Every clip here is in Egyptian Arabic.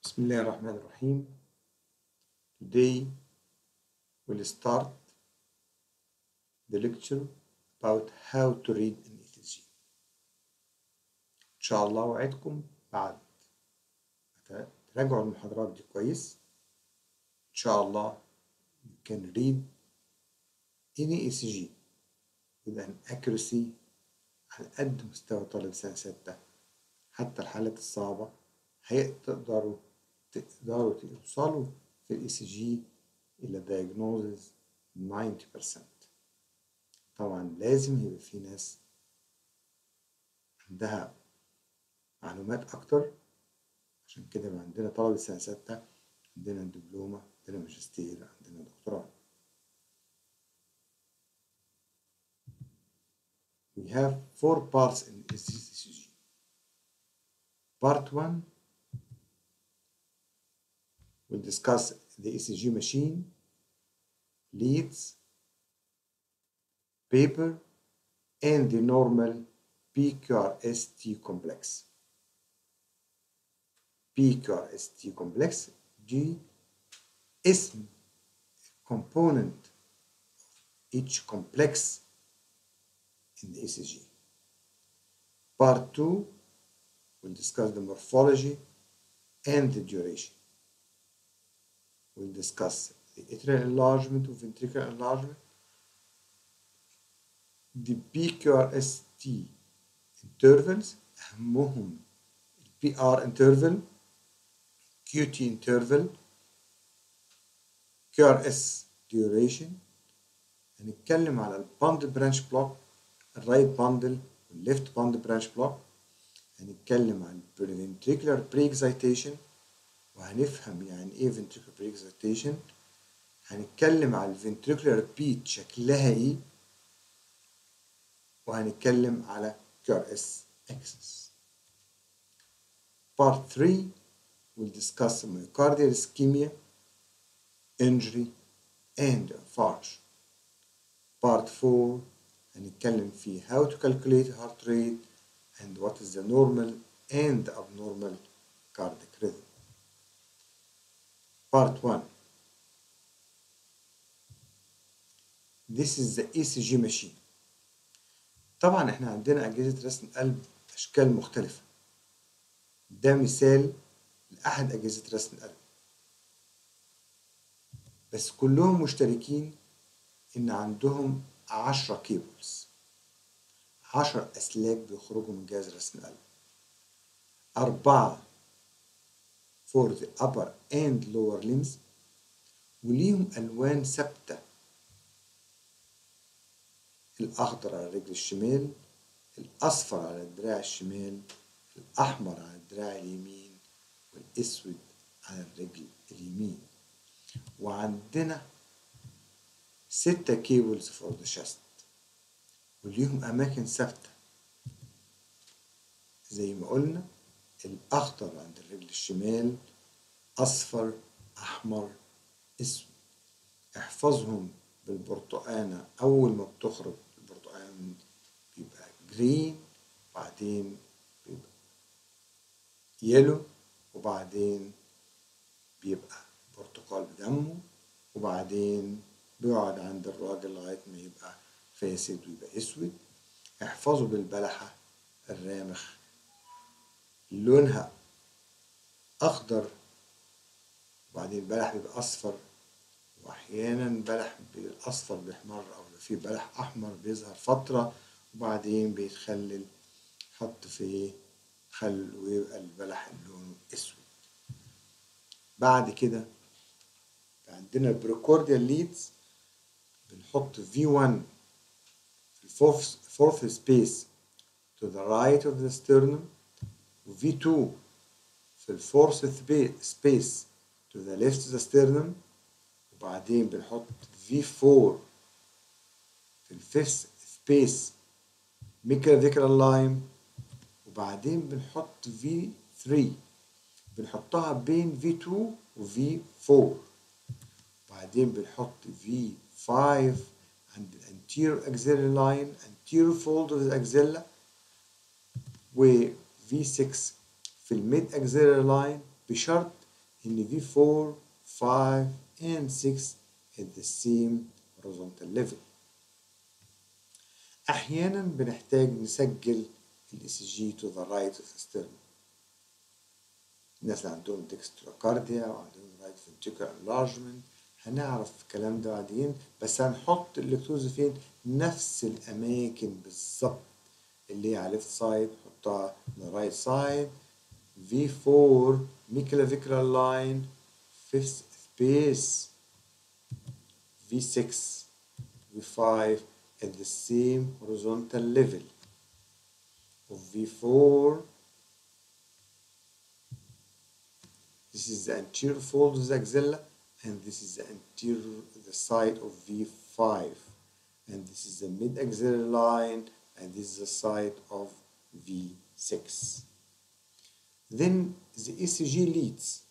بسم الله الرحمن الرحيم Today we'll start the lecture about how to read an ETG إن شاء الله وعدكم بعد ما تراجعوا المحاضرات دي كويس إن شاء الله you can read any ECG with an accuracy على قد مستوى طالب سنة ستة حتى الحالات الصعبة هيقدروا تقدروا توصلوا في الاي سي جي الى diagnosis 90% طبعا لازم يبقى في ناس عندها معلومات اكتر عشان كده يبقى عندنا طلبة سنة ستة عندنا دبلومة عندنا ماجستير عندنا دكتوراه We have four parts in ECG. Part 1 We'll discuss the ECG machine, leads, paper, and the normal PQRST complex. PQRST complex دي اسم component of each complex in the ECG. Part 2 we'll discuss the morphology and the duration. We'll discuss the atrial enlargement or ventricular enlargement, the PQRST intervals أهمهم ال PR interval, QT interval, QRS duration هنتكلم على الباندل برانش بلوك الرايت باندل والليفت باندل برانش بلوك هنتكلم عن الفنتريكولار بري اكزايتيشن وهنفهم يعني ايه ventricular pre-excitation هنتكلم على الفنتريكولار بيت شكلها ايه وهنتكلم على QRS axis part 3 we'll discuss myocardial ischemia injury and infarction part 4 هنتكلم في how to calculate heart rate and what is the normal and abnormal cardiac rhythm Part 1 This is the ECG machine طبعا احنا عندنا أجهزة رسم قلب أشكال مختلفة ده مثال لأحد أجهزة رسم القلب بس كلهم مشتركين إن عندهم عشرة كيبلز عشر أسلاك بيخرجوا من جهاز رسم القلب أربعة for the upper and lower limbs وليهم ألوان ثابتة الأخضر على الرجل الشمال الأصفر على الدراع الشمال الأحمر على الدراع اليمين والأسود على الرجل اليمين وعندنا ستة كيبلز فور ذا شاست وليهم أماكن ثابتة زي ما قلنا الأخضر عند الرجل الشمال أصفر أحمر أسود احفظهم بالبرتقانة أول ما بتخرج البرتقان بيبقى جرين وبعدين بيبقى يلو وبعدين بيبقى برتقال بدمه وبعدين بيقعد عند الراجل لغاية ما يبقى فاسد ويبقى أسود احفظوا بالبلحة الرامخ لونها أخضر وبعدين البلح بيبقى أصفر وأحيانا بلح الأصفر بيحمر أو في بلح أحمر بيظهر فترة وبعدين بيتخلل حط في خل ويبقى البلح لونه أسود بعد كده عندنا البروكورديال ليدز بنحط V1 في الفورث فورث سبيس to the right of the sternum V2 في الفورث سبيس to the left of the sternum وبعدين بنحط V4 في الفيفث سبيس ميكرافيكال لاين وبعدين بنحط V3 بنحطها بين V2 و V4 وبعدين بنحط V5 عند الانتيريور axillary line anterior fold of the axilla و V6 في الميد axillary line بشرط ان V4 5 and 6 at the same horizontal level احيانا بنحتاج نسجل الاس جي to the right of the sternum الناس اللي عندهم ديكستروكارديا وعندهم رايت ventricular enlargement هنعرف الكلام ده بعدين بس هنحط الالكتروز فين نفس الاماكن بالظبط اللي هي على الليفت سايد نحطها على الرايت سايد V4 microvicular line fifth space V6 V5 at the same horizontal level of V4 this is the anterior fold of the axilla and this is the anterior the side of V5 and this is the mid axillary line and this is the side of V6 then the ECG leads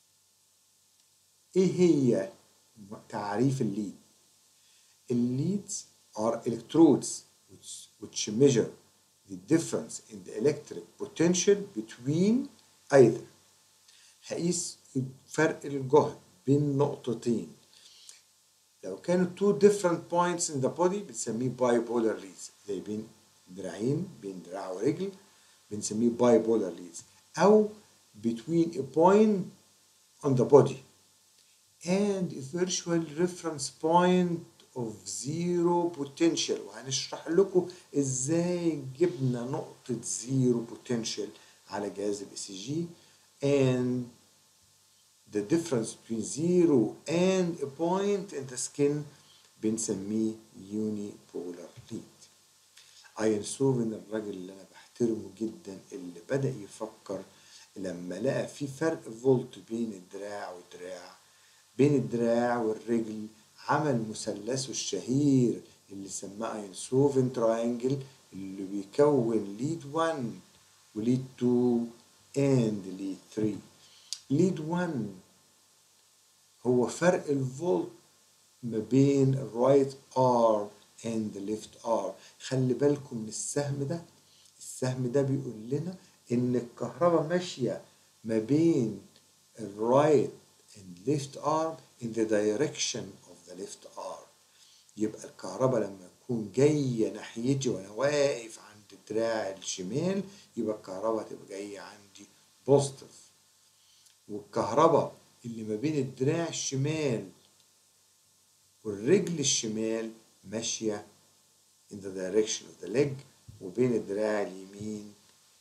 ايه هي تعريف الليد الليدز are electrodes which, which measure the difference in the electric potential between either هقيس فرق الجهد بين نقطتين لو كانوا two different points in the body بنسميه bipolar leads زي بين دراعين بين دراع ورجل بنسميه bipolar leads أو between a point on the body and a virtual reference point of zero potential وهنشرح لكم ازاي جبنا نقطة zero potential على جهاز الاي سي جي and the difference between zero and a point in the skin بنسميه unipolar lead ايان سوفن الراجل اللي انا بحترمه جدا اللي بدأ يفكر لما لقى في فرق فولت بين الدراع والدراع بين الدراع والرجل عمل مثلثه الشهير اللي سماه اينسوفن تراينجل اللي بيكون ليد 1 وليد 2 اند ليد 3 ليد 1 هو فرق الفولت ما بين الرايت ار اند ليفت ار خلي بالكم من السهم ده السهم ده بيقول لنا ان الكهرباء ماشيه ما بين الرايت and left arm in the direction of the left arm يبقى الكهرباء لما تكون جاية ناحيتي وأنا واقف عند الدراع الشمال يبقى الكهرباء تبقى جاية عندي بوزيتيف والكهرباء اللي ما بين الدراع الشمال والرجل الشمال ماشية in the direction of the leg وبين الدراع اليمين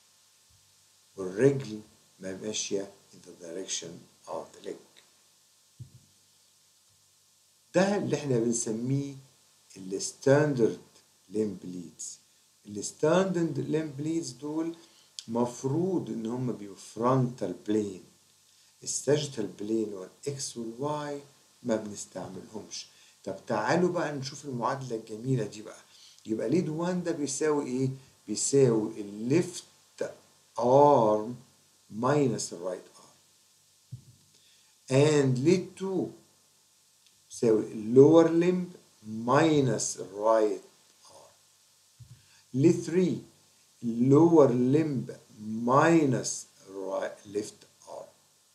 والرجل ماشية in the direction of the leg ده اللي احنا بنسميه الستاندرد ليمب ليدز الستاندرد ليمب ليدز دول مفروض ان هم بيبقوا فرونتال بلين الساجيتال بلين والاكس والواي ما بنستعملهمش طب تعالوا بقى نشوف المعادلة الجميلة دي بقى يبقى ليد 1 ده بيساوي ايه؟ بيساوي الليفت arm minus الرايت arm and lead 2 يساوي اللور لمب minus الرايت arm lead 3 اللور لمب minus left arm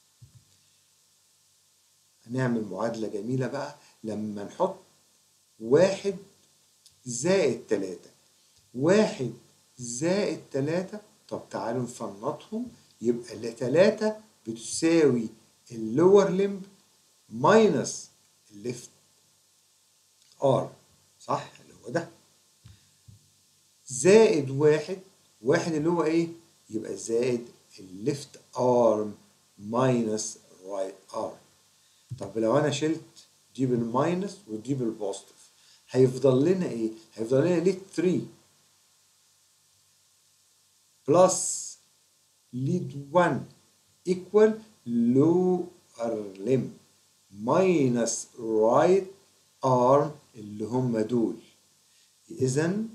هنعمل معادلة جميلة بقى لما نحط واحد زائد تلاتة واحد زائد تلاتة طب تعالوا نفنطهم يبقى التلاتة بتساوي اللور لمب ماينس الليفت ار صح اللي هو ده زائد واحد واحد اللي هو ايه يبقى زائد الليفت ارم ماينس رايت ارم طب لو انا شلت دي بالماينس ودي بالبوزيتيف هيفضل لنا ايه هيفضل لنا ليد 3 بلس ليد 1 equal lower limb minus right arm اللي هم دول اذا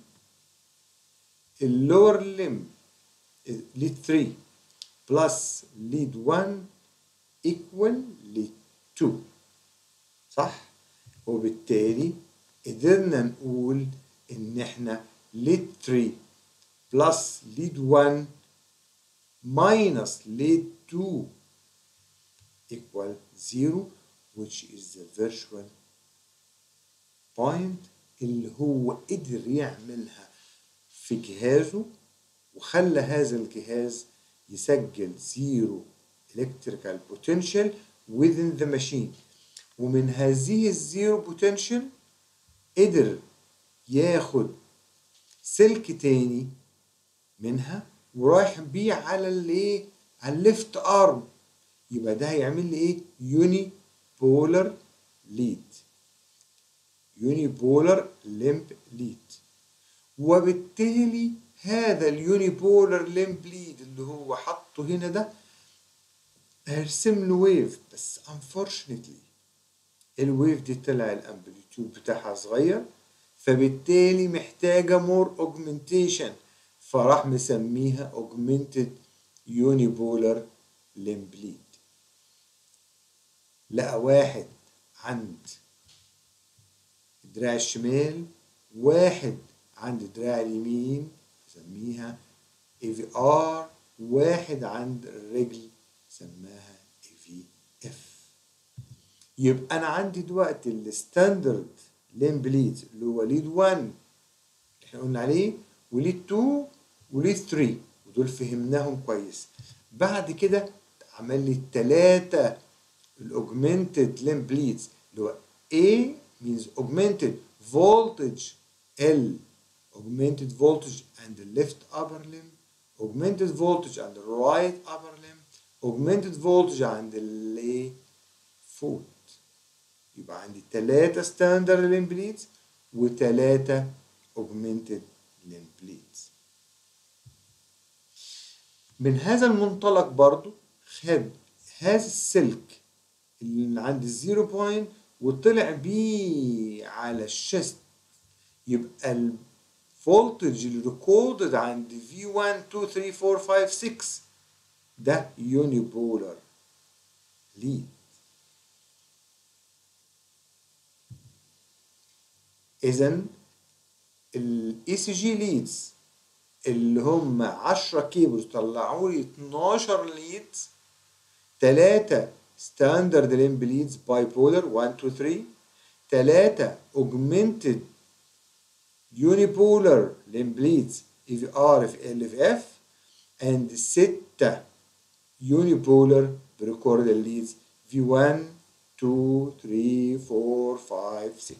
اللور ليم ليد 3 بلس ليد 1 equal ليد 2 صح وبالتالي قدرنا نقول ان احنا ليد 3 بلس ليد 1 minus ليد 2 equal 0 which is the virtual point اللي هو قدر يعملها في جهازه وخلى هذا الجهاز يسجل zero electrical potential within the machine ومن هذه الزيرو potential قدر ياخد سلك تاني منها ورايح بيه على الايه على الليفت ارم يبقى ده هيعمل لي ايه يوني بولر ليد يوني بولر ليمب ليد وبالتالي هذا اليوني بولر ليمب ليد اللي هو حطه هنا ده هيرسم له ويف بس unfortunately الويف دي طلع الامبليتيود بتاعها صغير فبالتالي محتاجة more augmentation فراح مسميها augmented unipolar limb lead لقى واحد عند الدراع الشمال واحد عند الدراع اليمين سميها اي في ار واحد عند الرجل سماها اي في اف يبقى انا عندي دلوقتي الستاندرد لين بليدز اللي هو ليد 1 اللي احنا قلنا عليه وليد 2 وليد 3 ودول فهمناهم كويس بعد كده عمل لي الثلاثه الاوجمنتد لين بليدز اللي هو A means augmented voltage L augmented voltage and the left upper limb augmented voltage and the right upper limb augmented voltage and the foot يبقى عندي ثلاثة ستاندرد لين بليدز وثلاثة augmented لين بليدز من هذا المنطلق برضو خد هذا السلك اللي عند الزيرو بوينت وطلع بيه على الشست يبقى الفولتج اللي ريكوردد عند في 1 2 3 4 5 6 ده يوني بولر ليد اذا الاي سي جي ليدز اللي هم 10 كيبلز طلعوا لي 12 ليدز 3 ستاندرد لين بليدز باي بولر 1 2 3 3 اوجمنتد يونيبولر لين بليدز اي في ار في ال في اف اند 6 يونيبولر بريكورد ليدز في 1 2 3 4 5 6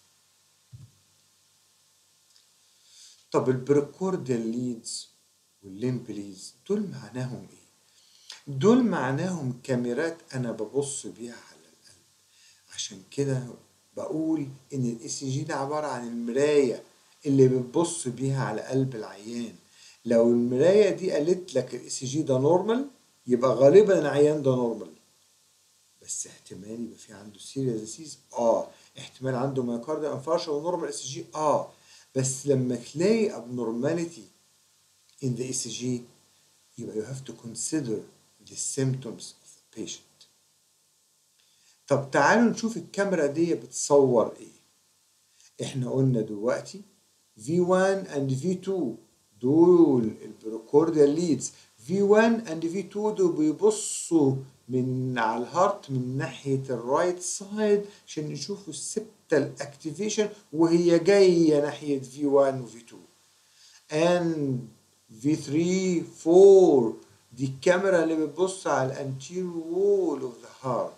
طب البريكورديال ليدز والليمب ليدز دول معناهم ايه؟ دول معناهم كاميرات انا ببص بيها على القلب عشان كده بقول ان الاي سي جي ده عباره عن المرايه اللي بتبص بيها على قلب العيان لو المرايه دي قالت لك الاي سي جي ده نورمال يبقى غالبا العيان ده نورمال بس احتمال يبقى في عنده سيريس ديسيز اه احتمال عنده مايوكارديال انفارشن ونورمال اي سي جي اه بس لما تلاقي abnormality in the ECG يبقى you have to consider the symptoms of the patient طب تعالوا نشوف الكاميرا دي بتصور ايه احنا قلنا دلوقتي V1 and V2 دول البروكورديال ليدز V1 and V2 دول بيبصوا من على الهارت من ناحية الرايت سايد عشان نشوفوا السبتال اكتيفيشن وهي جاية ناحية V1 و V2 and V3 4 دي الكاميرا اللي بتبص على الانتير وول اوف ذا هارت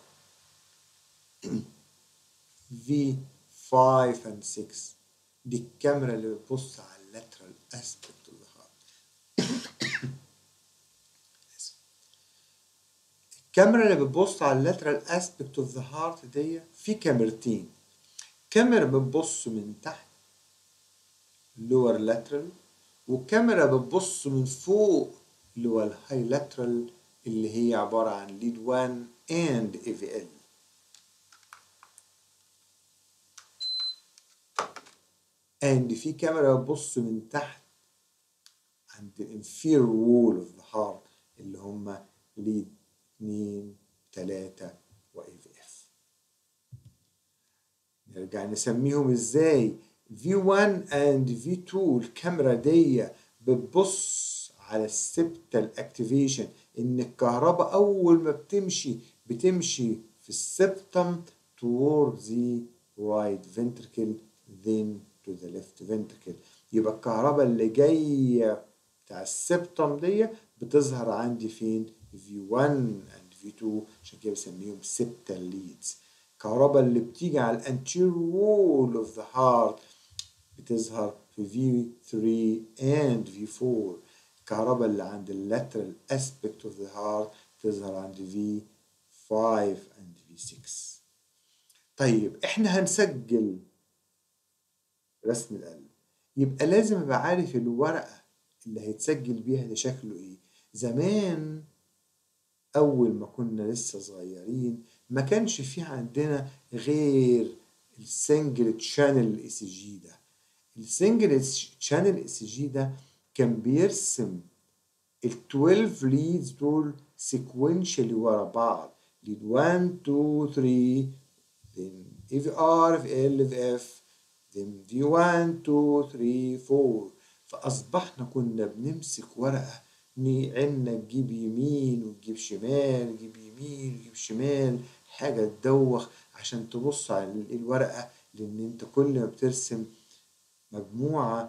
V5 and 6 دي الكاميرا اللي بتبص على اللاترال اسبكت اوف ذا هارت الكاميرا اللي بتبص على اللاترال اسبكت اوف ذا هارت دي في كاميرتين كاميرا بتبص من تحت لور لاترال وكاميرا بتبص من فوق اللي هو الهاي لاترال اللي هي عبارة عن ليد 1 اند اي في ال اند في كاميرا بتبص من تحت عند الانفير وول اوف ذا هارت اللي هم ليد 2 3 واي في اف نرجع نسميهم ازاي V1 and V2 الكاميرا دي بتبص على السبتال اكتيفيشن ان الكهرباء اول ما بتمشي بتمشي في السبتم toward the right ventricle then to the left ventricle يبقى الكهرباء اللي جاية بتاع السبتم دي بتظهر عندي فين V1 and V2 عشان كده بسميهم septal leads الكهرباء اللي بتيجي على الانتير wall of the heart بتظهر في V3 and V4 الكهرباء اللي عند اللاترال aspect of the heart بتظهر عند V5 and V6 طيب احنا هنسجل رسم القلب يبقى لازم ابقى عارف الورقة اللي هيتسجل بيها ده شكله ايه زمان اول ما كنا لسه صغيرين ما كانش في عندنا غير السنجل تشانل اي سي جي ده السنجل تشانل اي سي جي ده كان بيرسم ال 12 ليدز دول سيكونشالي ورا بعض ليد 1 2 3 then if R if L if F then V1 2 3 4 فأصبحنا كنا بنمسك ورقة عيننا تجيب يمين وتجيب شمال تجيب يمين وتجيب شمال حاجة تدوخ عشان تبص على الورقة لأن أنت كل ما بترسم مجموعة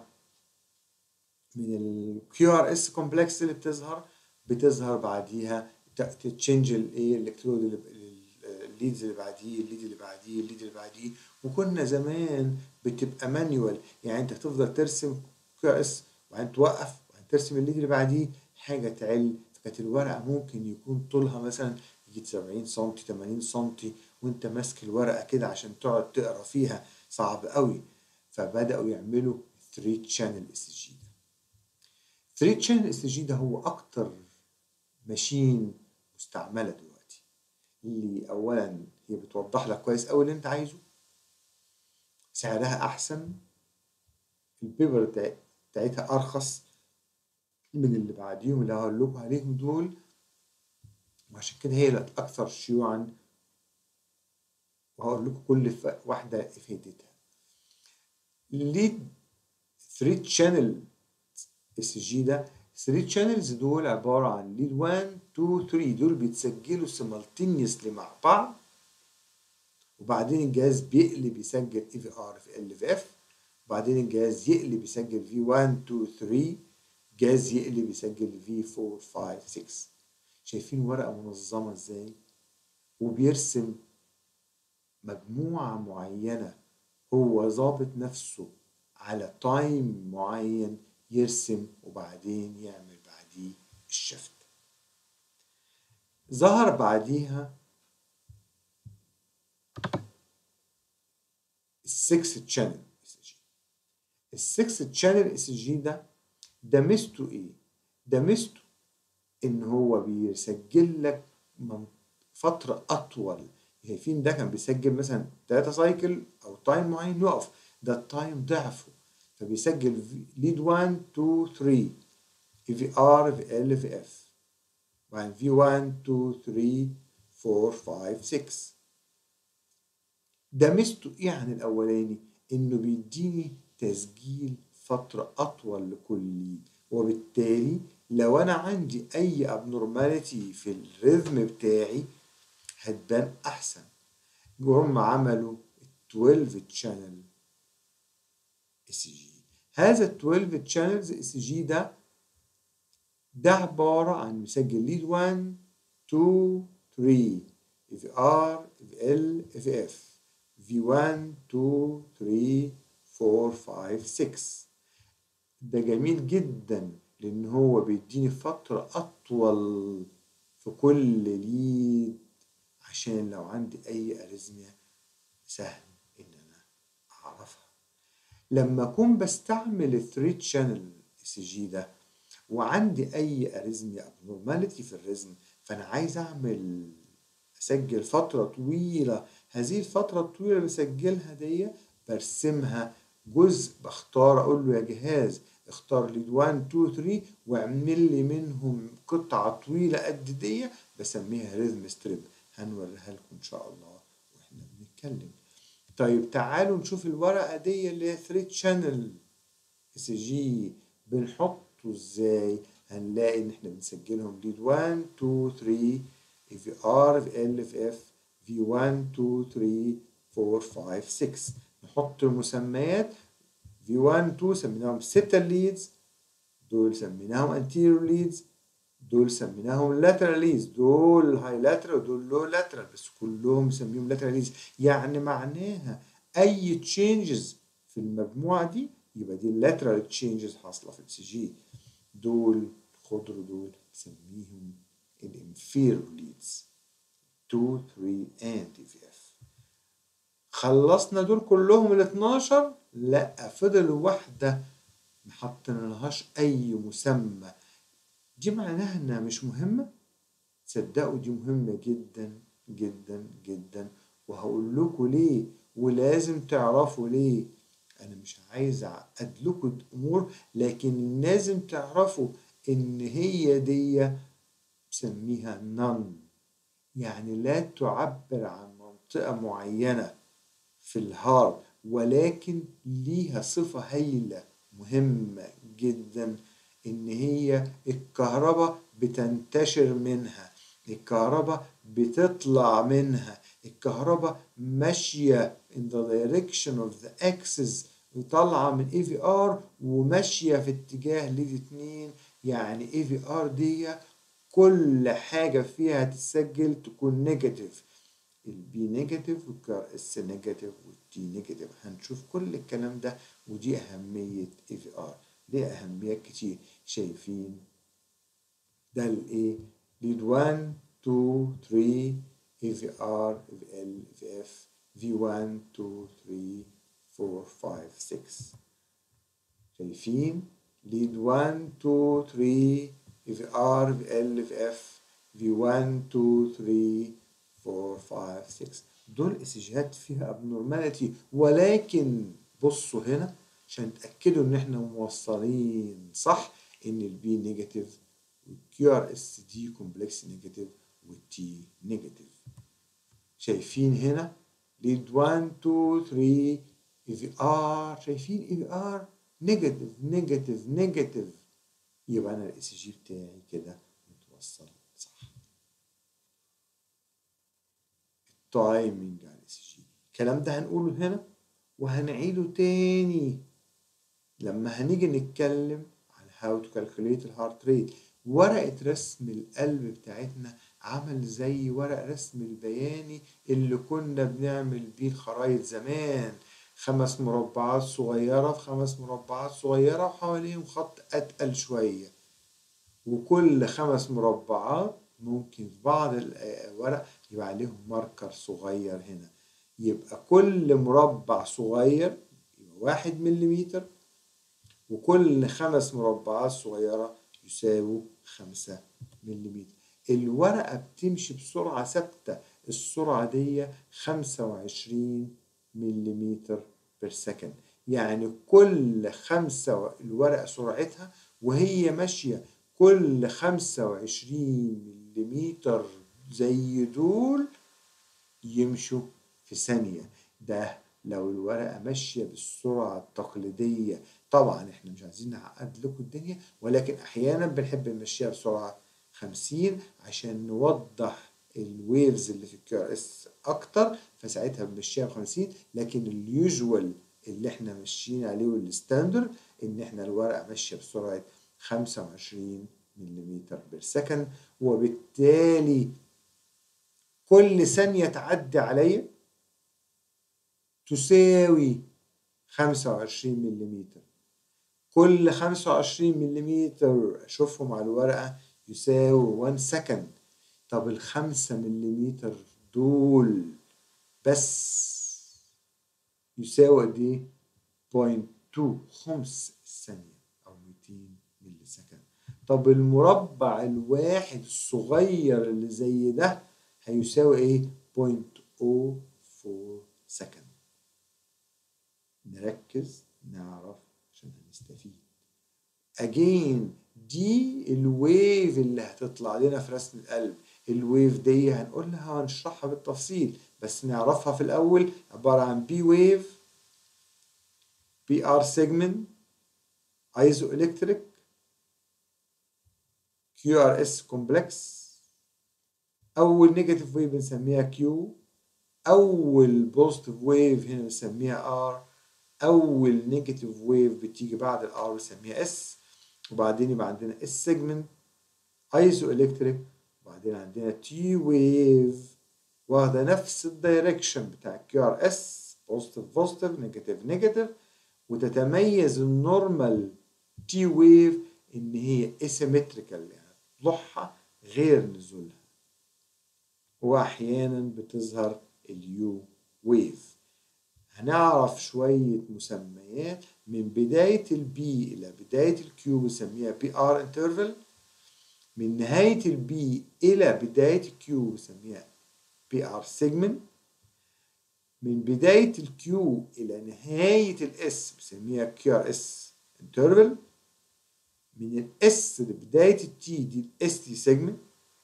من ال QRS كومبلكس اللي بتظهر بتظهر بعديها تتشنج الايه الالكترود الليدز اللي بعديه الليد اللي بعديه الليد اللي بعديه وكنا زمان بتبقى مانيوال يعني انت تفضل ترسم كيو اس وبعدين توقف وبعدين ترسم الليد اللي بعديه حاجه تعل فكانت الورقه ممكن يكون طولها مثلا يجي 70 سم 80 سم وانت ماسك الورقه كده عشان تقعد تقرا فيها صعب قوي فبداوا يعملوا 3 شانل اس جي ده 3 شانل اس جي ده هو اكتر ماشين مستعمله دلوقتي اللي اولا هي بتوضح لك كويس قوي اللي انت عايزه سعرها احسن البيبر بتاعتها ارخص من اللي بعديهم اللي هقول لكم عليهم دول وعشان كده هي الاكثر شيوعا وهقول لكم كل واحده افادتها الليد 3 شانل اس جي ده 3 شانلز دول عباره عن ليد 1 2 3 دول بيتسجلوا سيمالتينيوسلي مع بعض وبعدين الجهاز بيقلب يسجل اي في ار في ال في اف وبعدين الجهاز يقلب يسجل في 1 2 3 جهاز يقلب يسجل في 4 5 6 شايفين ورقه منظمه ازاي وبيرسم مجموعه معينه هو ظابط نفسه على تايم معين يرسم وبعدين يعمل بعديه الشفت ظهر بعديها السكس تشانل اس جي السكس تشانل اس جي ده ده ميزته ايه ده ميزته ان هو بيسجل لك فتره اطول شايفين ده كان بيسجل مثلا 3 سايكل او تايم معين يقف ده التايم ضعفه فبيسجل ليد 1 2 3 اي في ار في ال في اف وبعدين في 1 2 3 4 5 6 ده ميزته ايه عن الاولاني انه بيديني تسجيل فترة اطول لكل ليد وبالتالي لو انا عندي اي ابنورماليتي في الريذم بتاعي هتبان احسن هم عملوا 12 تشانل اس جي هذا ال 12 تشانلز اس جي ده ده عبارة عن مسجل ليد 1 2 3 اف ار اف ال اف اف في 1 2 3 4 5 6 ده جميل جدا لان هو بيديني فترة اطول في كل ليد عشان لو عندي اي اريزميا سهل ان انا اعرفها لما اكون بستعمل الثري شانل اس جي ده وعندي اي اريزميا ابنورماليتي في الريزم فانا عايز اعمل اسجل فتره طويله هذه الفتره الطويله اللي بسجلها دي برسمها جزء بختار اقول له يا جهاز اختار لي 1 2 3 واعمل لي منهم قطعه طويله قد دي بسميها ريزم ستريب هنوريها لكم ان شاء الله واحنا بنتكلم طيب تعالوا نشوف الورقه دي اللي هي 3 شانل اس جي بنحطه ازاي هنلاقي ان احنا بنسجلهم ليد 1 2 3 في ار في ال في اف في 1 2 3 4 5 6 نحط المسميات في 1 2 سميناهم ستة ليدز دول سميناهم anterior leads دول سميناهم lateral leads دول هاي lateral ودول لو lateral بس كلهم سميهم lateral leads يعني معناها اي changes في المجموعة دي يبقى دي lateral changes حاصلة في السي جي دول خضر دول نسميهم الانفيرور leads 2 3 and TVF خلصنا دول كلهم ال 12 لا فضل واحدة ما حطينالهاش أي مسمى دي معناها إنها مش مهمة تصدقوا دي مهمة جدا جدا جدا وهقول لكم ليه ولازم تعرفوا ليه أنا مش عايز أعقد لكم الأمور لكن لازم تعرفوا إن هي دي بسميها نون يعني لا تعبر عن منطقة معينة في الهارت ولكن ليها صفة هايلة مهمة جدا إن هي الكهرباء بتنتشر منها الكهرباء بتطلع منها الكهرباء ماشية in the direction of the axis وطالعة من اي في ار وماشية في اتجاه ليد اتنين يعني اي في ار دي كل حاجة فيها تتسجل تكون نيجاتيف البي نيجاتيف والكار اس نيجاتيف والتي نيجاتيف هنشوف كل الكلام ده ودي أهمية اي في ار ليه أهميات كتير شايفين ده الايه ليد 1 2 3 اي في ار في ال في اف في 1 2 3 4 5 6 شايفين ليد 1 2 3 في ار في ال في اف في 1 2 3 4 5 6 دول اسجات فيها ابنورماليتي ولكن بصوا هنا عشان تاكدوا ان احنا موصلين صح ان البي نيجاتيف والكيو ار اس دي كومبلكس نيجاتيف والتي نيجاتيف شايفين هنا ليد 1 2 3 اي في ار شايفين اي في ار نيجاتيف نيجاتيف نيجاتيف يبقى انا الاس جي بتاعي كده متوصل صح التايمنج على الاس جي الكلام ده هنقوله هنا وهنعيده تاني لما هنيجي نتكلم على هاو تو كالكوليت الهارت ريت ورقة رسم القلب بتاعتنا عمل زي ورق رسم البياني اللي كنا بنعمل بيه الخرايط زمان خمس مربعات صغيرة في خمس مربعات صغيرة وحواليهم خط أتقل شوية وكل خمس مربعات ممكن في بعض الورق يبقى عليهم ماركر صغير هنا يبقى كل مربع صغير يبقى واحد مليمتر وكل خمس مربعات صغيرة يساووا خمسة مليمتر الورقة بتمشي بسرعة ثابتة السرعة دي خمسة وعشرين مليمتر بير سكند يعني كل خمسة الورقة سرعتها وهي ماشية كل خمسة وعشرين مليمتر زي دول يمشوا في ثانية ده لو الورقة ماشية بالسرعة التقليدية طبعا احنا مش عايزين نعقد لكم الدنيا ولكن احيانا بنحب نمشيها بسرعة 50 عشان نوضح الويفز اللي في الكيو ار اس اكتر فساعتها بنمشيها ب 50 لكن اليوجوال اللي احنا ماشيين عليه والستاندرد ان احنا الورقه ماشيه بسرعه 25 ملم بير سكند وبالتالي كل ثانيه تعدي عليا تساوي 25 ملم كل 25 ملم اشوفهم على الورقه يساوي 1 سكند طب الخمسة مليمتر دول بس يساوي قد ايه؟ بوينت تو خمس ثانية أو 200 ملي سكند طب المربع الواحد الصغير اللي زي ده هيساوي ايه؟ بوينت او فور سكند نركز نعرف عشان هنستفيد أجين دي الويف اللي هتطلع لنا في رسم القلب الويف دي هنقولها هنشرحها بالتفصيل بس نعرفها في الأول عبارة عن بي ويف بي ار سيجمنت ايزو الكتريك كيو ار اس كومبلكس اول نيجاتيف ويف بنسميها كيو اول بوزيتيف ويف هنا بنسميها ار اول نيجاتيف ويف بتيجي بعد الار بنسميها اس وبعدين يبقى عندنا اس سيجمنت ايزو الكتريك وبعدين عندنا تي ويف واخده نفس الدايركشن بتاع كيو ار اس بوزيتيف بوزيتيف نيجاتيف نيجاتيف وتتميز النورمال تي ويف ان هي اسيمتريكال يعني طلوعها غير نزولها واحيانا بتظهر اليو ويف هنعرف شوية مسميات من بداية البي إلى بداية الكيو بنسميها بي ار انترفال من نهاية البي إلى بداية الكيو بنسميها بي ار سيجمنت من بداية الكيو إلى نهاية الاس بنسميها كيو ار اس انترفال من الاس لبداية التي دي الاس تي سيجمنت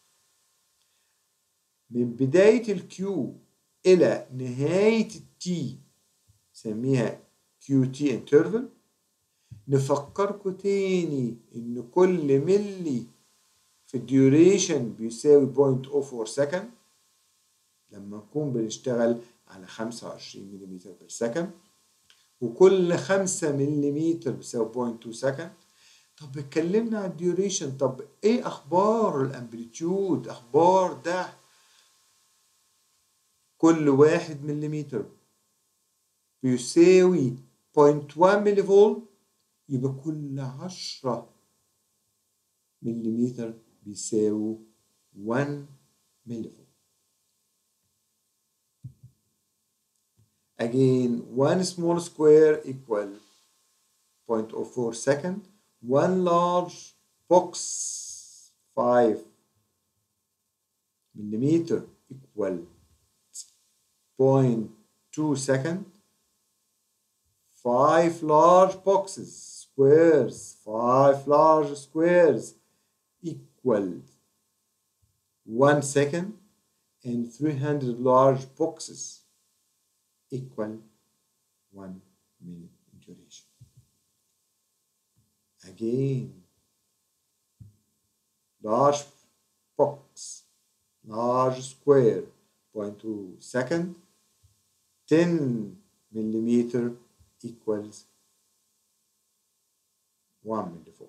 من بداية الكيو إلى نهاية التي نسميها كيو تي انترفال نفكركم تاني إن كل ملي في الديوريشن بيساوي 0.04 سكند لما نكون بنشتغل على 25 ملم بير سكند وكل 5 ملم بيساوي 0.2 سكند طب اتكلمنا عن الديوريشن طب ايه اخبار الامبليتيود اخبار ده كل واحد مليمتر بيساوي 0.1 ملي فولت يبقى كل 10 مليمتر بيساوي 1 ملي فولت again one small square equal 0.04 second one large box 5 millimeter equal 0.2 second five large boxes squares five large squares equal one second and 300 large boxes equal one minute in duration again large box large square 0.2 second 10 millimeter equals 1 millivolt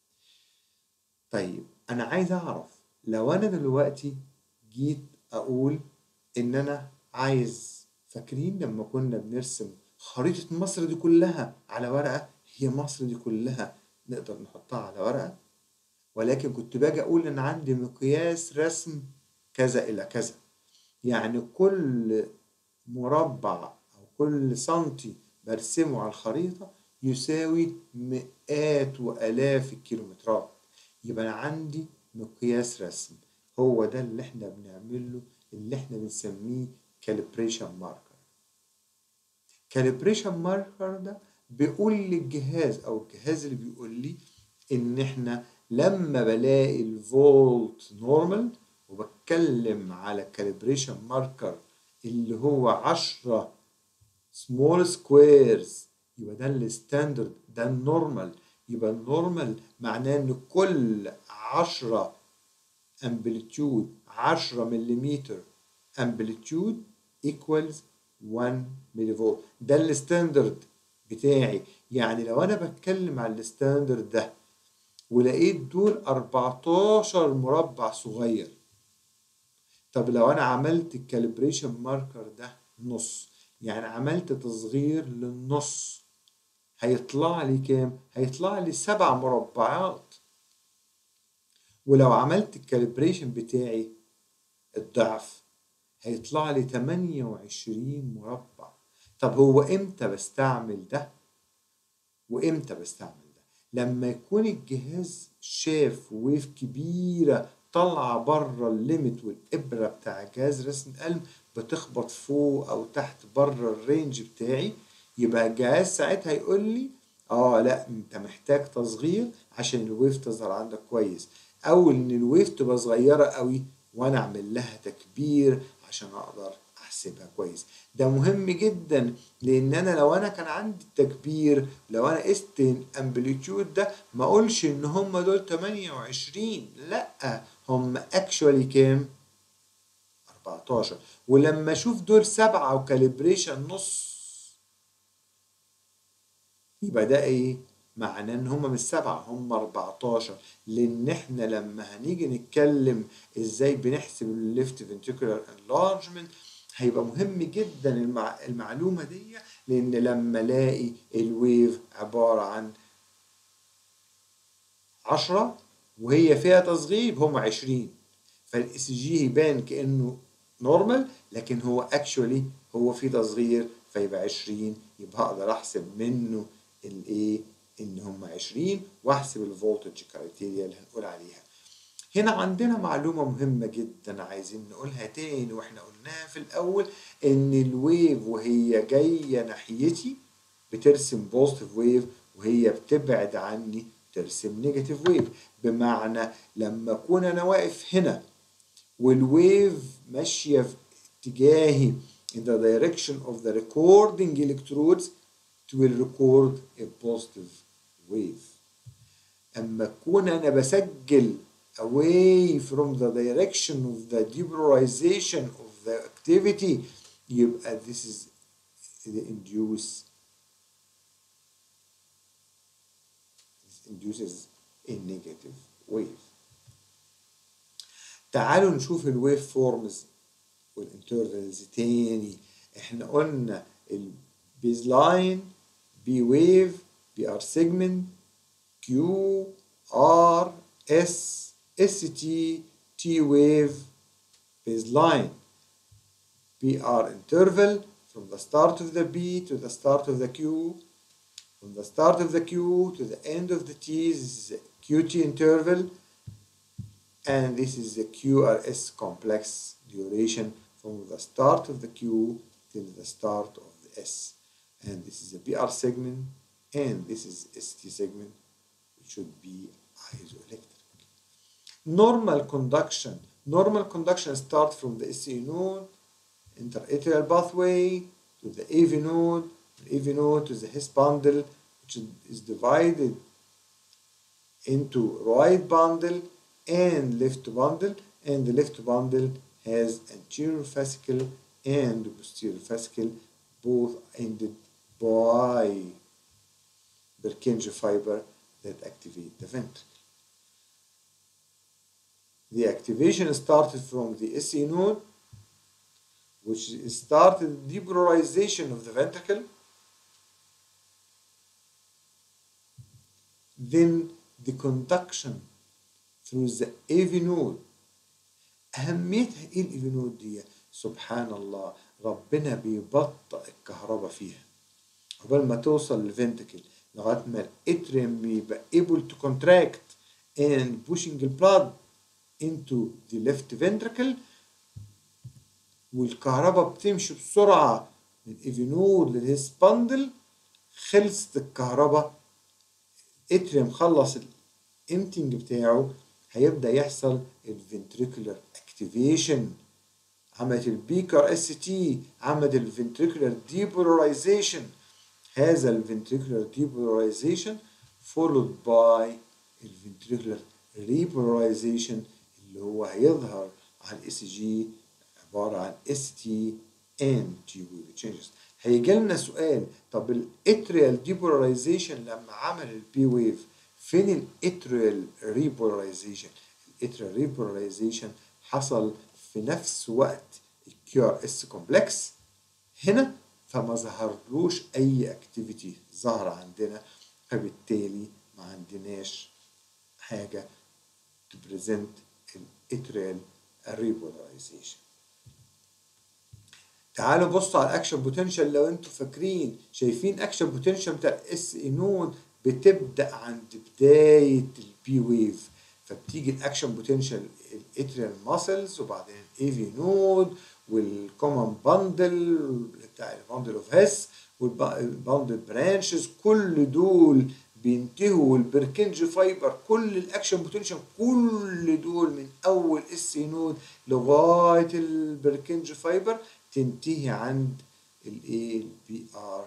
طيب انا عايز اعرف لو انا دلوقتي جيت اقول ان انا عايز فاكرين لما كنا بنرسم خريطة مصر دي كلها على ورقة هي مصر دي كلها نقدر نحطها على ورقة ولكن كنت باجي أقول إن عندي مقياس رسم كذا إلى كذا يعني كل مربع أو كل سنتي برسمه على الخريطة يساوي مئات وآلاف الكيلومترات يبقى أنا عندي مقياس رسم هو ده اللي احنا بنعمله اللي احنا بنسميه كاليبريشن ماركر كاليبريشن ماركر ده بيقول للجهاز او الجهاز اللي بيقول لي ان احنا لما بلاقي الفولت نورمال وبتكلم على كاليبريشن ماركر اللي هو 10 سمول سكويرز يبقى ده الستاندرد ده النورمال يبقى النورمال معناه ان كل 10 امبليتيود 10 ملم امبليتيود equals 1 ملي فولت ده الستاندرد بتاعي يعني لو انا بتكلم على الستاندرد ده ولقيت دول 14 مربع صغير طب لو انا عملت الكاليبريشن ماركر ده نص يعني عملت تصغير للنص هيطلع لي كام هيطلع لي سبع مربعات ولو عملت الكاليبريشن بتاعي الضعف هيطلع لي 28 مربع طب هو امتى بستعمل ده وامتى بستعمل ده لما يكون الجهاز شاف ويف كبيرة طالعة بره الليمت والإبرة بتاع جهاز رسم القلب بتخبط فوق أو تحت بره الرينج بتاعي يبقى الجهاز ساعتها يقول لي اه لا انت محتاج تصغير عشان الويف تظهر عندك كويس او ان الويف تبقى صغيرة قوي وانا اعمل لها تكبير عشان اقدر احسبها كويس ده مهم جدا لان انا لو انا كان عندي التكبير لو انا قست الامبليتيود ده ما اقولش ان هم دول 28 لا هم اكشوالي كام 14 ولما اشوف دول سبعة وكاليبريشن نص يبقى ده ايه معناه ان هم مش سبعة هم 14 لان احنا لما هنيجي نتكلم ازاي بنحسب الليفت فنتريكولار انلارجمنت هيبقى مهم جدا المع... المعلومة دي لان لما الاقي الويف عبارة عن 10 وهي فيها تصغيب هم 20 فالاي سي جي يبان كانه نورمال لكن هو اكشولي هو في تصغير فيبقى 20 يبقى اقدر احسب منه الايه ان هم 20 واحسب الفولتج كرايتيريا اللي هنقول عليها هنا عندنا معلومة مهمة جدا عايزين نقولها تاني واحنا قلناها في الأول إن الويف وهي جاية ناحيتي بترسم بوزيتيف ويف وهي بتبعد عني ترسم نيجاتيف ويف بمعنى لما أكون أنا واقف هنا والويف ماشية في اتجاهي in the direction of the recording electrodes it will record a positive wave أما أكون أنا بسجل away from the direction of the depolarization of the activity يبقى this is the induce this induces a negative wave تعالوا نشوف الويف فورمز والانترفلز تاني احنا قلنا البيز لاين بي ويف بي ار سيجمنت كيو ار اس اس تي تي ويف بيز لاين بي ار interval from the start of the B to the start of the Q from the start of the Q to the end of the T this is a QT interval and this is the QRS complex duration from the start of the Q till the start of the S. And this is a BR segment and this is ST segment, which should be isoelectric. Normal conduction. Normal conduction starts from the SE node, interatrial pathway to the AV node, AV node to the His bundle, which is divided into right bundle and left bundle and the left bundle has anterior fascicle and posterior fascicle both ended by Purkinje fiber that activate the ventricle. The activation started from the SE node which started depolarization of the ventricle then the conduction through the AV node أهميتها إيه الإيفي نود دي؟ سبحان الله ربنا بيبطئ الكهرباء فيها قبل ما توصل للفنتكل لغاية ما الاتريم يبقى able to contract and pushing the blood into the left ventricle والكهرباء بتمشي بسرعة من الإيفي نود للهيس باندل خلصت الكهرباء اتريم خلص الامتنج بتاعه هيبدا يحصل الفنتريكولار اكتيفيشن عملت البيكر اس تي عملت الفنتريكولار ديبولاريزيشن هذا الفنتريكولار ديبولاريزيشن followed by الفنتريكولار ريبولاريزيشن اللي هو هيظهر على الاي سي جي عباره عن اس تي ان تي ويف تشينجز هيجي لنا سؤال طب الاتريال ديبولاريزيشن لما عمل البي ويف فين الاتريال ريبولاريزيشن الاتريال ريبولاريزيشن حصل في نفس وقت الكيو ار اس كومبلكس هنا فما ظهرلوش اي اكتيفيتي ظهر عندنا فبالتالي ما عندناش حاجه تبريزنت الاتريال ريبولاريزيشن تعالوا بصوا على الاكشن بوتنشال لو انتوا فاكرين شايفين اكشن بوتنشال بتاع الاس اي نود بتبدا عند بدايه البي ويف فبتيجي الاكشن بوتنشال الاتريال ماسلز وبعدين الاي في نود والكومن باندل بتاع الباندل اوف هيس والباندل برانشز كل دول بينتهوا البركنج فايبر كل الاكشن بوتنشال كل دول من اول اس نود لغايه البركنج فايبر تنتهي عند الايه البي ار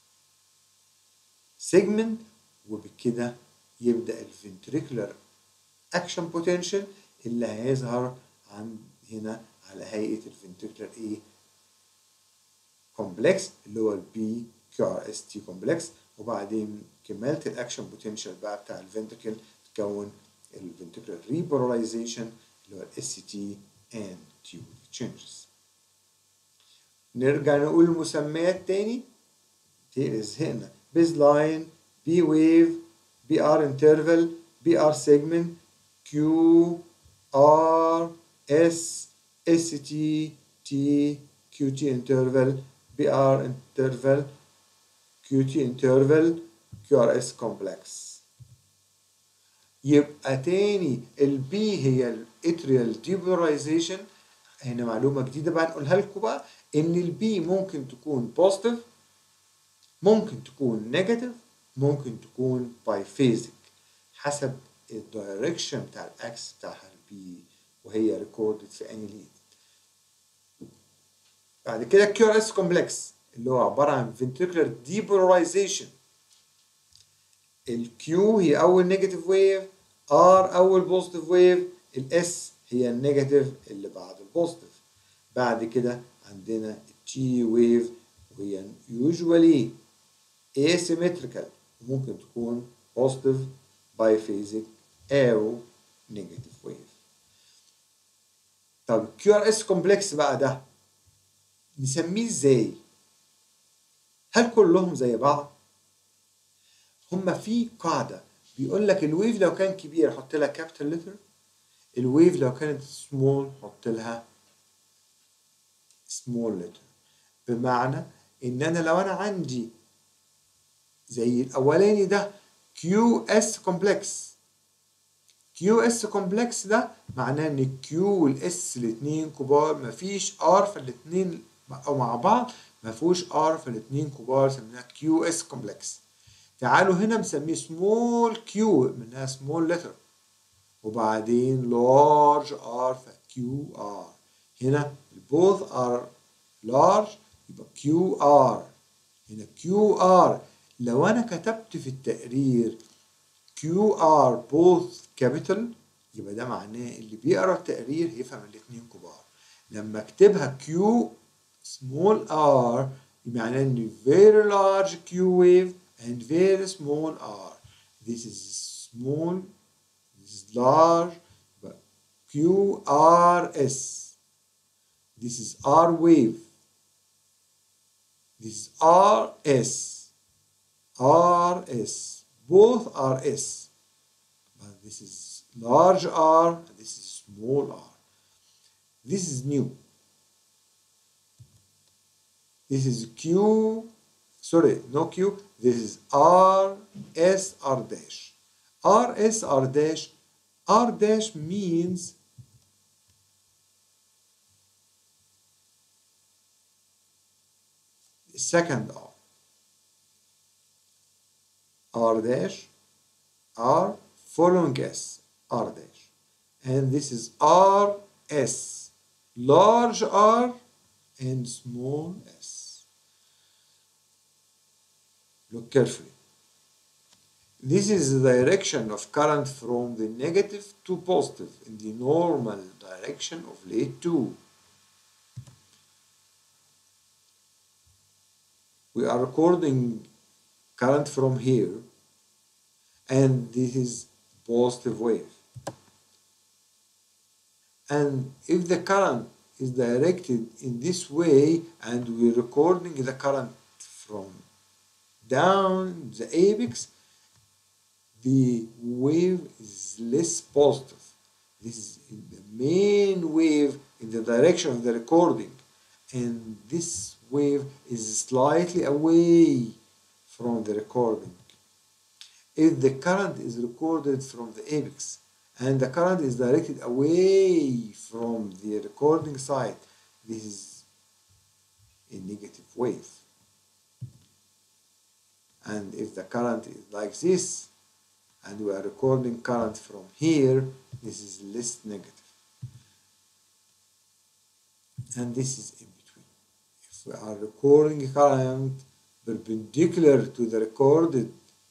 سيجمنت وبكده يبدا الفنتريكولار اكشن بوتنشال اللي هيظهر عند هنا على هيئة الفنتريكولار ايه كومبلكس اللي هو البي كيو ار اس تي كومبلكس وبعدين كمالة الاكشن بوتنشال بقى بتاع الفنتريكل تكون الفنتريكولار ريبولاريزيشن اللي هو الاس تي اند تيوب تشينجز نرجع نقول المسميات تاني كتير زهقنا بيز لاين بي ويف بي ار انترفال بي ار سيجمنت كيو ار اس اس تي تي كيو تي انترفال بي ار انترفال كيو تي انترفال كيو ار اس كومبلكس يبقى تاني البي هي الاتريال ديبولايزيشن هنا معلومه جديده بقى نقولها لكم بقى ان البي ممكن تكون بوزيتيف ممكن تكون نيجاتيف ممكن تكون بايفيزيك حسب الدايركشن بتاع الاكس بتاعها البي وهي ريكوردد في اني ليد بعد كده كيو ار اس كومبلكس اللي هو عباره عن ventricular depolarization الكيو هي اول نيجاتيف ويف ار اول بوزيتيف ويف الاس هي النيجاتيف اللي بعد البوزيتيف بعد كده عندنا التي ويف وهي usually asymmetrical ممكن تكون positive biphasic او negative wave طب كيو ار اس كومبلكس بقى ده نسميه ازاي هل كلهم زي بعض هما في قاعدة بيقول لك الويف لو كان كبير حط لها كابيتال لتر الويف لو كانت سمول حط لها سمول لتر بمعنى ان انا لو انا عندي زي الاولاني ده كيو اس كومبلكس كيو اس كومبلكس ده معناه ان الكيو والاس الاثنين كبار مفيش ار فالاثنين او مع بعض ما فيهوش ار فالاثنين كبار سميناها كيو اس كومبلكس تعالوا هنا مسميه سمول كيو منها سمول لتر وبعدين لارج ار فكيو ار هنا both are large يبقى كيو ار هنا كيو ار لو انا كتبت في التقرير كيو ار بوث كابيتال يبقى ده معناه اللي بيقرا التقرير هيفهم الاثنين كبار لما اكتبها كيو small r معناه ان very large q wave and very small r this is small this is large but q r s this is r wave this is r s r s both are s but this is large r and this is small r this is new this is q sorry no q this is r s r dash r s r dash r dash means second r r dash r following s r dash and this is r s large r and small s. Look carefully. This is the direction of current from the negative to positive in the normal direction of late 2. We are recording current from here and this is positive wave. And if the current is directed in this way and we're recording the current from down the apex the wave is less positive this is the main wave in the direction of the recording and this wave is slightly away from the recording if the current is recorded from the apex and the current is directed away from the recording side this is a negative wave and if the current is like this and we are recording current from here this is less negative and this is in between if we are recording current perpendicular to the recorded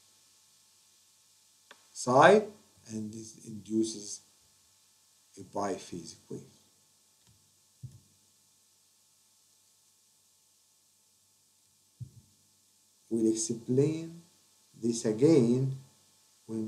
side and this induces a biphasic wave. we'll explain this again when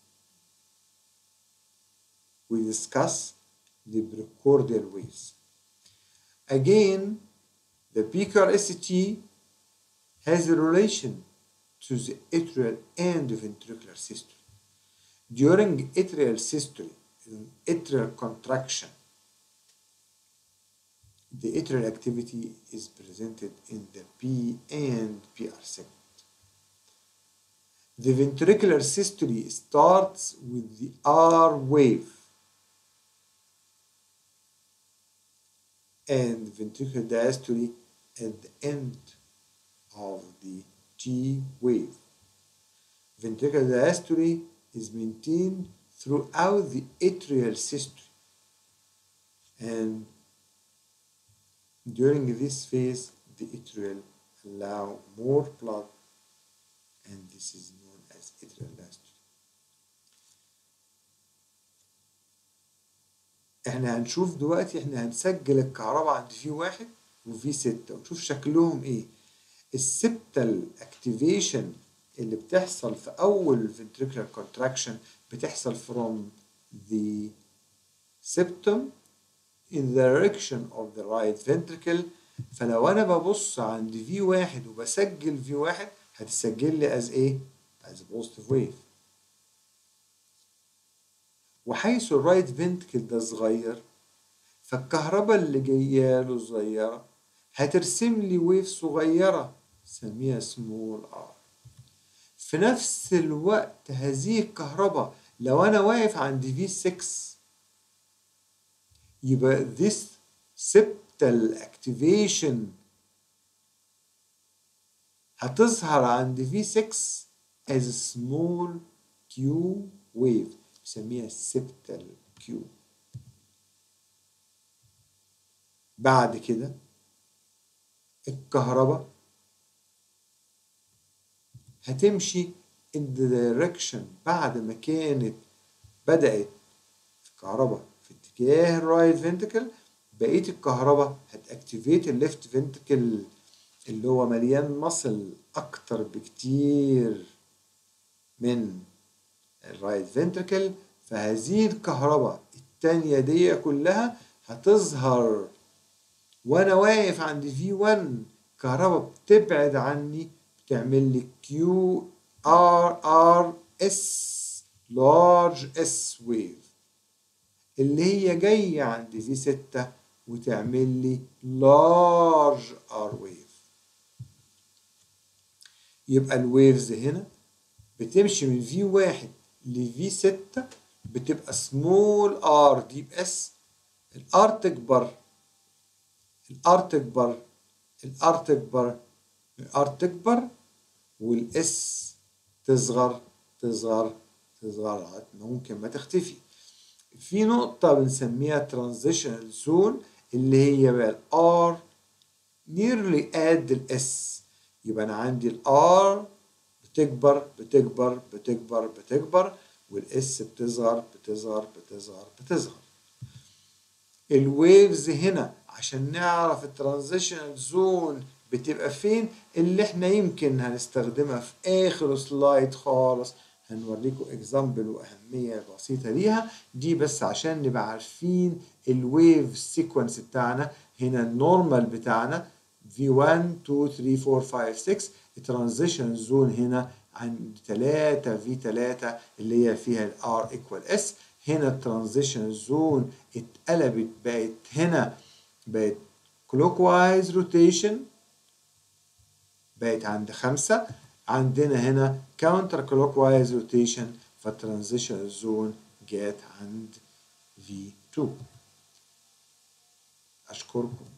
we discuss the precordial waves. Again, the PQRST has a relation to the atrial and ventricular systole. During atrial systole, atrial contraction, the atrial activity is presented in the P and PR segment. The ventricular systole starts with the R wave and ventricular diastole at the end of the T wave. Ventricular diastole is maintained throughout the atrial systole and during this phase the atrial allow more blood and this is known as atrial diastole. احنا هنشوف دلوقتي احنا هنسجل الكهرباء عند في واحد وفي ستة ونشوف شكلهم ايه السبتال اكتيفيشن اللي بتحصل في اول ventricular contraction بتحصل from the septum in the direction of the right ventricle فلو انا ببص عند في واحد وبسجل في واحد هتسجل لي as ايه as positive wave وحيث الرايت فنتكل ده صغير فالكهرباء اللي جايه له صغيره هترسم لي ويف صغيره سميها سمول ار في نفس الوقت هذه الكهرباء لو انا واقف عند في 6 يبقى this septal activation هتظهر عند في 6 as a small Q wave بنسميها septal Q بعد كده الكهرباء هتمشي in the direction بعد ما كانت بدأت الكهرباء في اتجاه الرايت فنتكل بقية الكهرباء هتأكتيفيت الليفت فنتكل اللي هو مليان مصل أكتر بكتير من الرايت فنتركل فهذه الكهرباء التانية دي كلها هتظهر وانا واقف عند في 1 كهرباء بتبعد عني بتعمل لي كيو ار ار اس لارج اس ويف اللي هي جاية عند في 6 وتعمل لي لارج ار ويف يبقى الويفز هنا بتمشي من في واحد لفي 6 بتبقى سمول ار دي اس الار تكبر الار تكبر الار تكبر الار تكبر والاس تصغر تصغر تصغر لغايه ممكن ما تختفي في نقطة بنسميها ترانزيشنال زون اللي هي بقى الار نيرلي قد الاس يبقى انا عندي الار بتكبر بتكبر بتكبر بتكبر والاس بتصغر بتصغر بتصغر بتصغر الويفز هنا عشان نعرف الترانزيشنال زون بتبقى فين اللي احنا يمكن هنستخدمها في اخر سلايد خالص هنوريكم اكزامبل واهميه بسيطه ليها دي بس عشان نبقى عارفين الويف سيكونس بتاعنا هنا النورمال بتاعنا في 1 2 3 4 5 6 الترانزيشن زون هنا عند 3 في 3 اللي هي فيها الار ايكوال اس هنا الترانزيشن زون اتقلبت بقت هنا بقت كلوك وايز روتيشن بقت عند خمسة عندنا هنا كاونتر كلوك وايز روتيشن فالترانزيشن زون جات عند V2 أشكركم